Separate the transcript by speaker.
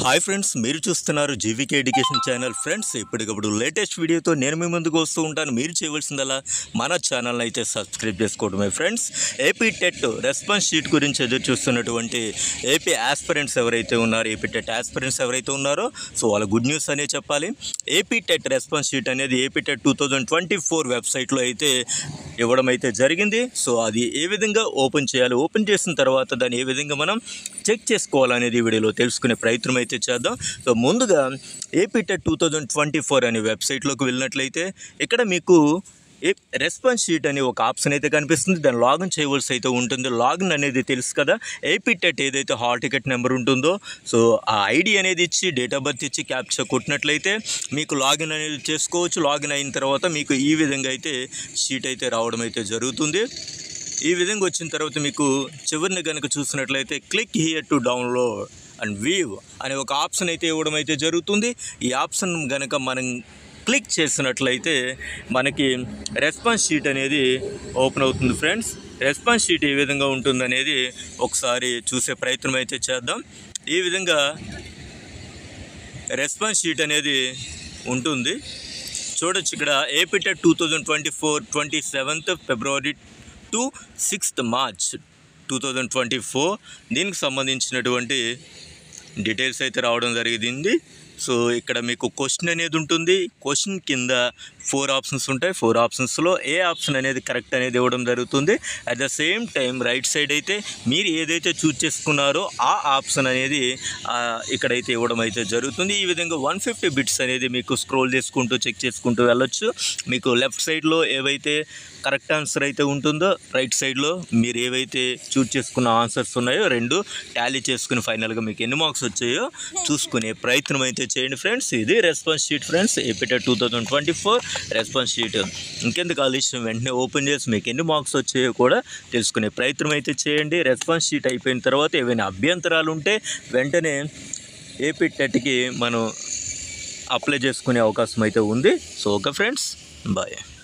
Speaker 1: hi friends మీరు చూస్తున్నారు GVK education channel friends ఇప్పటికప్పుడు లేటెస్ట్ వీడియోతో నేను మీ ముందుకు వస్తూ ఉంటాను మీరు చేయవలసిందల్లా మన ఛానల్ని అయితే సబ్స్క్రైబ్ చేసుకోవడమే friends AP TET response sheet గురించి ఎదురు చూస్తున్నటువంటి ఏపీ ఆస్పిరెంట్స్ ఎవరైతే ఉన్నారో ఏపీ టెట్ ఆస్పిరెంట్స్ ఎవరైతే ఉన్నారో సో వాళ్ళ గుడ్ న్యూస్ అనే చెప్పాలి ఏపీ టెట్ రెస్పాన్స్ షీట్ అనేది AP TET two thousand twenty four వెబ్సైట్లో అయితే ఇవ్వడం అయితే జరిగింది సో అది ఏ విధంగా ఓపెన్ చేయాలి ఓపెన్ చేసిన తర్వాత దాన్ని ఏ విధంగా మనం చెక్ చేసుకోవాలనేది ఈ వీడియోలో తెలుసుకునే ప్రయత్నం అయితే చేద్దాం సో ముందుగా AP TET two thousand twenty four అనే వెబ్సైట్లోకి వెళ్ళినట్లయితే ఇక్కడ మీకు ఏ రెస్పాన్స్ షీట్ అనే ఒక ఆప్షన్ అయితే కనిపిస్తుంది దాన్ని లాగిన్ చేయవలసి అయితే ఉంటుంది లాగిన్ అనేది తెలుసు కదా ఏపీటెట్ ఏదైతే హాల్ టికెట్ నెంబర్ ఉంటుందో సో ఆ ఐడి అనేది ఇచ్చి డేట్ ఆఫ్ బర్త్ ఇచ్చి క్యాప్చర్ కొట్టినట్లయితే మీకు లాగిన్ అనేది చేసుకోవచ్చు లాగిన్ అయిన తర్వాత మీకు ఈ విధంగా అయితే షీట్ అయితే రావడం అయితే జరుగుతుంది ఈ విధంగా వచ్చిన తర్వాత మీకు చివరిని కనుక చూసినట్లయితే click here to download and view అనే ఒక ఆప్షన్ అయితే ఇవ్వడం అయితే జరుగుతుంది ఈ ఆప్షన్ కనుక మనం క్లిక్ చేసినట్లయితే మనకి రెస్పాన్స్ షీట్ అనేది ఓపెన్ అవుతుంది ఫ్రెండ్స్ రెస్పాన్స్ షీట్ ఏ విధంగా ఉంటుందనేది ఒకసారి చూసే ప్రయత్నం అయితే చేద్దాం ఈ విధంగా రెస్పాన్స్ షీట్ అనేది ఉంటుంది చూడొచ్చు ఇక్కడ AP TET two thousand twenty four twenty seventh February to sixth March two thousand twenty four దీనికి సంబంధించినటువంటి డీటెయిల్స్ అయితే రావడం జరిగింది సో ఇక్కడ మీకు క్వశ్చన్ అనేది ఉంటుంది క్వశ్చన్ కింద ఫోర్ ఆప్షన్స్ ఉంటాయి ఫోర్ ఆప్షన్స్లో ఏ ఆప్షన్ అనేది కరెక్ట్ అనేది ఇవ్వడం జరుగుతుంది at the same time right side అయితే మీరు ఏదైతే చూస్ చేసుకున్నారో ఆ ఆప్షన్ అనేది ఆ, ఇక్కడైతే ఇవ్వడం అయితే జరుగుతుంది ఈ విధంగా వన్ ఫిఫ్టీ బిట్స్ అనేది మీకు స్క్రోల్ చేసుకుంటూ చెక్ చేసుకుంటూ వెళ్ళొచ్చు మీకు లెఫ్ట్ సైడ్లో ఏవైతే కరెక్ట్ ఆన్సర్ అయితే ఉంటుందో రైట్ సైడ్లో మీరు ఏవైతే చూస్ చేసుకున్న ఆన్సర్స్ ఉన్నాయో రెండు టాలీ చేసుకుని ఫైనల్గా మీకు ఎన్ని మార్క్స్ వచ్చాయో చూసుకునే ప్రయత్నం అయితే చేయండి ఫ్రెండ్స్ ఇది response sheet friends AP TET two thousand twenty four response sheet ఇంకెందుకు ఆలస్యం వెంటనే ఓపెన్ చేసి మీకు ఎన్ని మార్క్స్ వచ్చాయో కూడా తెలుసుకునే ప్రయత్నం అయితే చేయండి రెస్పాన్స్ షీట్ అయిపోయిన తర్వాత ఏవైనా అభ్యంతరాలు ఉంటే వెంటనే ఏపీ టెట్కి మనం అప్లై చేసుకునే అవకాశం అయితే ఉంది సో ఓకే ఫ్రెండ్స్ బాయ్